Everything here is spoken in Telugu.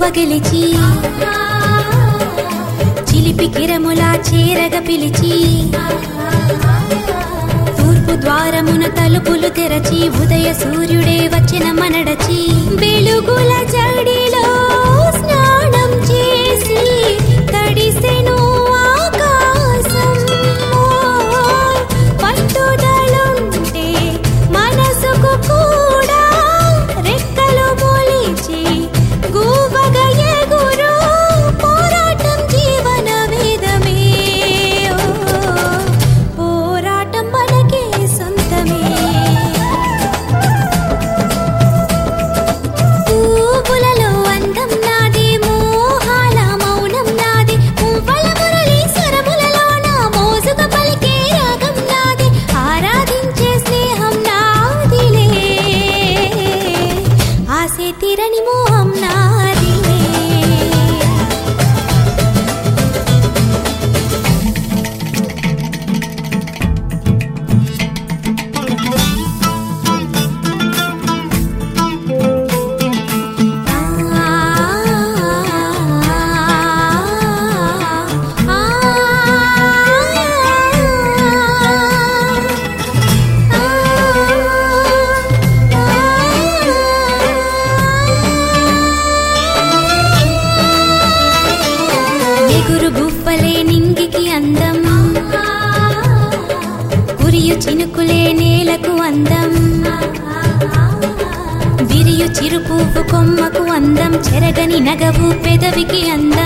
చేరువ గెలిచి చిలిపి కిరములా చేరగ పిలిచి తూర్పు ద్వారమున తలుపులు తెరచి ఉదయ సూర్యుడే వచ్చిన మనడచి వెలుగుల జడిలో స్నానం చేసి తడిసెను ఆకాశం ఓయ్, పట్టుదలుంటే మనసుకు కూడా రెక్కలు మొలిచి గూబగ ఎగురు పోరాటం జీవన వేదమే ఓ, పోరాటం మనకే సొంతమే పువ్వులలో అందం నాది మోహాల మౌనం నాది పువ్వుల మురళి స్వరములలో నా మోసుగా పలికే రాగం నాది ఆరాధించే స్నేహం నాదిలే ఆసే తీరని మోహం నాదిలే ఎగురు గువ్వలే నింగికి అందం కురియు చినుకులే నేలకు అందం విరియు చిరుపువ్వు కొమ్మకు అందం చెరగని నగవు పెదవికి అందం